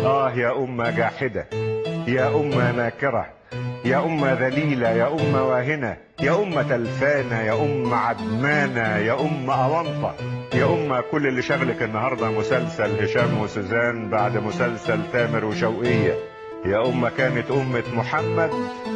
آه يا أمة جاحدة يا أمة ناكرة يا أمة ذليلة يا أمة واهنة يا أمة تلفانة يا أمة عدمانة يا أمة أونطة يا أمة كل اللي شغلك النهاردة مسلسل هشام وسوزان بعد مسلسل تامر وشوقية يا أمة كانت أمة محمد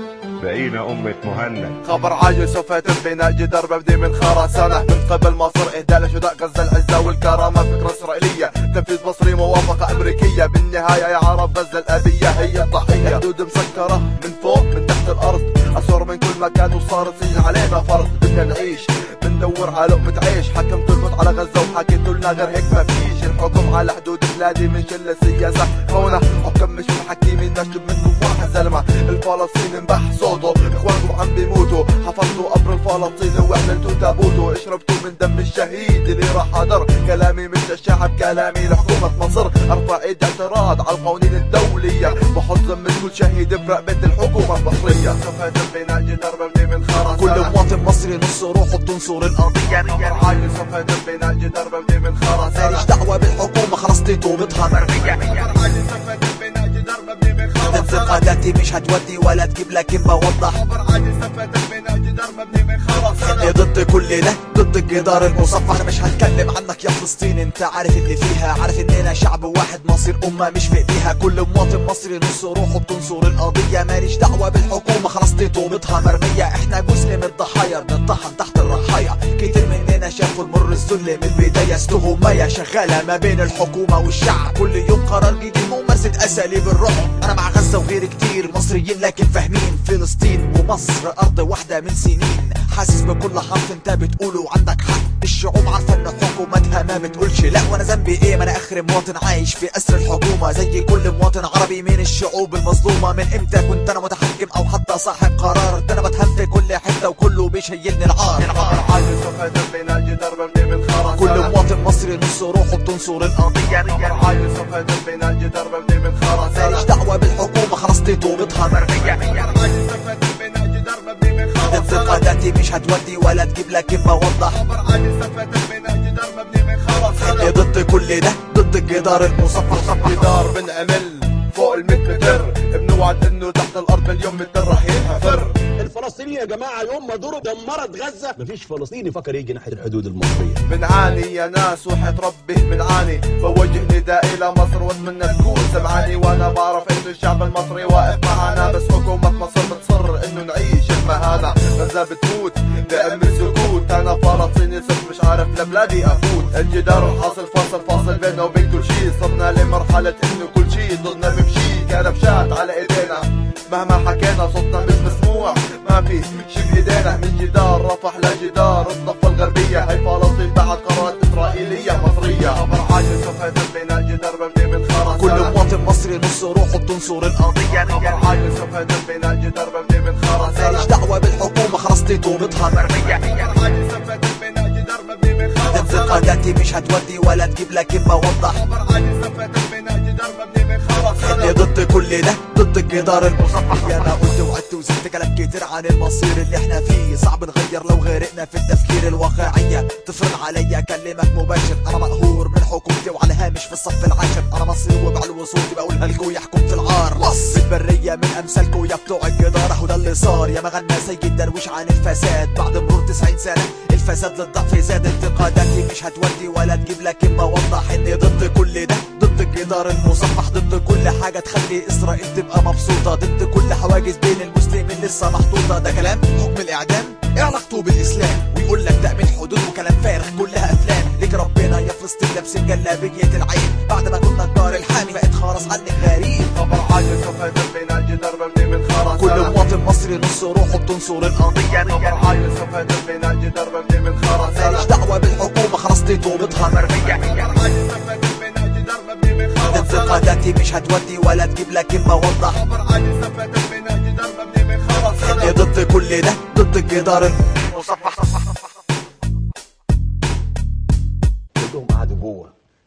بقينا أمة مهند خبر عاجل سوف يتم بناء جدار مبني من خرسانة من قبل مصر إهداء لشهداء غزة العزة والكرامة فكرة إسرائيلية تنفيذ مصري موافقة أمريكية بالنهاية يا عرب غزة الأبية هي الضحية حدود مسكرة من فوق من تحت الأرض أسوار من كل مكان وصارت سجن علينا فرض بدنا نعيش بندور على لقمة عيش حكمت الموت على غزة وحكيتوا لنا غير هيك ما فيش الحكم على حدود بلادي من شلة سياسة هنا حكم مش من حكيمين نشب منكم واحد زلمة الفلسطيني انبح صوته اخوانكم عم بيموتوا حفظتوا قبر الفلسطيني وعملتوا تابوته اشربتوا من دم الشهيد اللي راح هدر كلامي مش للشعب كلامي لحكومة مصر ارفع ايد اعتراض على القوانين الدولية بحط ذمة كل شهيد برقبة الحكومة المصرية سوف يتم بناء جدار مبني من خرسانة كل مواطن مصري نص روحه بتنصر القضية خبر عاجل سوف يتم بناء جدار مبني من خرسانة ماليش دعوة بالحكومة خلاص دي طوبتها مرمية خبر عاجل سوف يتم بناء جدار مبني من خرسانة انتقاداتي مش هتودي ولا تجيب لكن بوضح خبر عاجل سوف يتم بناء جدار مبني من خرسانة اني ضد كل ده ضد الجدار المصفح انا مش هتكلم عنك يا فلسطين انت عارف اللي فيها عارف اننا شعب واحد مصير امه مش في ايديها كل مواطن مصري نص روحه بتنصر القضيه ماليش دعوه بالحكومه خلاص دي طوبتها مرميه احنا جزء من الضحايا بنطحن تحت الرحايا كتير مننا شافوا المر الذل من البدايه استهمايه شغاله ما بين الحكومه والشعب كل يوم قرار جديد ممارسه اساليب الرعب انا مع غزه وغير كتير مصريين لكن فاهمين فلسطين ومصر ارض واحده من سنين حاسس بكل حرف انت بتقوله وعندك حق الشعوب عارفه ان حكومتها ما بتقولش لا وانا ذنبي ايه ما انا اخر مواطن عايش في اسر الحكومه زي كل مواطن عربي من الشعوب المظلومه من امتى كنت انا متحكم او حتى صاحب قرار ده انا بتهم في كل حته وكله بيشيلني العار خبر عاجل سوف يتم بناء جدار مبني من خرسانة كل مواطن مصري نص روحه بتنصر القضيه خبر عاجل سوف يتم بناء جدار مبني من خرسانة ماليش دعوه بالحكومه خلاص دي طوبتها مرميه خبر عاجل سوف يتم بناء جدار مبني من خرسانة انتقاداتي مش هتودي ولا تجيب لكن بوضح خبر عاجل سوف يتم بناء جدار مبني من اني خرسانة ضد كل ده ضد الجدار المصفح جدار بنعمل فوق ال 100 متر بنوعد انه تحت الارض مليون متر رح ينحفر الفلسطينيين يا جماعه يوم ما دوروا دمرت غزه مفيش فلسطيني فكر يجي ناحيه الحدود المصريه بنعاني يا ناس وحياة ربي بنعاني بوجه نداء الى مصر واتمنى تكون سمعاني وانا بعرف انه الشعب المصري واقف معانا بس حكومة مصر بتصر انه نعيش المهانة غزة بتموت بأم السكوت انا فلسطيني صرت مش عارف لبلادي افوت الجدار الحاصل فاصل فاصل بيننا وبين كل شي صرنا لمرحلة انه كل شي ضدنا بمشي كنبشات على ايدينا مهما حكينا صوتنا مش مسموع ما في شي بايدينا من جدار رفح لجدار الضفة الغربية هي فلسطين بعد قرارات اسرائيلية مصرية خبر عاجل سوف يتم بناء جدار مبني من خرسانة كل مواطن مصري نص روحه بتنصر القضيه خبر عاجل سوف يتم بناء جدار مبني من خرسانة ماليش دعوه بالحكومه خلاص دي طوبتها مرميه خبر عاجل سوف يتم بناء جدار مبني من خرسانة انتقاداتي مش هتودي ولا تجيب لكن بوضح خبر عاجل سوف يتم بناء جدار مبني من خرسانة اني ضد كل ده ضد الجدار المصفح يا انا قلت وعدت وزدت كلام كتير عن المصير اللي احنا فيه صعب نغير لو غرقنا في التفكير الواقعية تفرض عليا اكلمك مباشر انا مقهور من حكومتي وعلى هامش في الصف العاشر انا مصري وبعلو صوتي بقولها لكم يا حكومة العار مصر البرية من امثالكم يا بتوع الجدار اهو ده اللي صار يا ما غنى سيد درويش عن الفساد بعد مرور 90 سنة الفساد للضعف زاد انتقاداتي مش هتودي ولا تجيب لكن بوضح اني ضد كل ده ضد الجدار المصفح ضد كل حاجة تخلي اسرائيل تبقى مبسوطة ضد كل حواجز بين المسلمين لسه محطوطة ده كلام حكم الاعدام ايه علاقته بالاسلام ويقول لك تأمين حدود وكلام فارغ كلها افلام ليك ربنا يا فلسطين لابس جلابية العين بعد ما كنا الجار الحامي بقت خلاص عنك غريب خبر عاجل سوف يتم بناء جدار مبني من خرسانة كل مواطن مصري نص روحه بتنصر القضية خبر عاجل سوف يتم بناء جدار مبني من خرسانة ماليش دعوة بالحكومة خلاص دي طوبتها مرمية خبر عاجل سوف يتم بناء جدار مبني من خرسانة انتقاداتي مش هتودي ولا تجيب لكن بوضح خبر عاجل سوف يتم بناء جدار مبني من اني خرسانة ضد كل ده ضد الجدار المصفح كلهم قعدوا جوه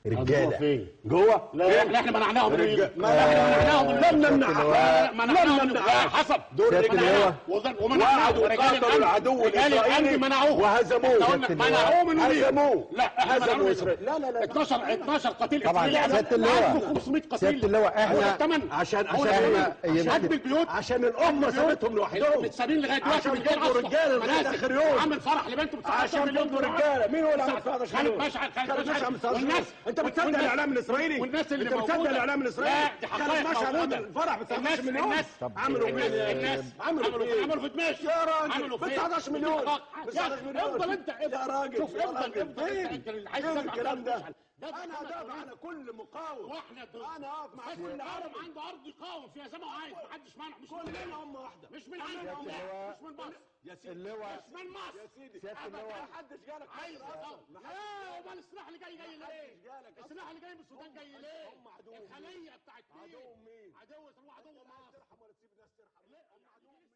رجاله فين؟ جوه؟ لا لا احنا منعناهم من يجوا ما احنا منعناهم لم نمنع منعناهم لا حسب دول سيادة اللواء. ومنعوا ورجال العدو رجال الامن منعوه وهزموه. احنا قلنا منعوه من هزموه. لا احنا هزموا منعوه إسرائيل. لا، لا، لا. 12 12 قتيل طبعاً، إسرائيلي سيادة اللواء. 1500 قتيل سيادة اللواء، إحنا- هو ده الثمن عشان- هو عشان ده إحنا- الثمن. يمكن- هد البيوت عشان الأمة سابتهم لوحدهم. متسابين لغايه دلوقتي عشان من غير فضلوا أصلاً. رجالة لغاية مناسك. آخر يوم. عامل فرح لبنته ب 19 عشان مليون فضلوا دولار. رجالة. مين هو اللي عامل 19 خالد مليون؟ مشعل خالد خالد مشعل مشعل مستعد والناس أنت بتصدق والناس- الإعلام الإسرائيلي؟ والناس اللي أنت بتصدق موجودة. الإعلام الإسرائيلي؟ لا دي خالد حقائق مشعل موجودة. عمل الفرح ب 19 الناس- مليون. الناس عملوا الناس إيه؟ الناس عملوا عملوا إيه؟ عملوا في دمشق يا راجل، عملوا ب فين؟ 19 مليون. يا ب 19 مليون. افضل انت يا راجل، شوف يا افضل راجل. افضل فين؟ انت اللي عايز فين تدافع عن الكلام ده؟ مشعل. ده انا محمد ادافع علي. على كل مقاوم واحنا ضد انا اقف مع بس كل العالم عربي عنده ارض يقاوم فيها زي ما هو عايز محدش مانع مش من كلنا امه واحده مش من عندنا اللواء. مش من مصر يا سيدي اللواء مش من مصر يا سيدي سياده أبداً. اللواء محدش جالك عايز مصر أصلاً. أصلاً. لا امال السلاح اللي جاي جاي ليه؟ جالك أصلاً. السلاح اللي جاي من السودان جاي ليه؟ هم عدو مين؟ الخليه بتاعت مين؟ عدو مين؟ عدو هو عدو مصر ترحم ولا تسيب الناس ترحم ليه؟ هم عدو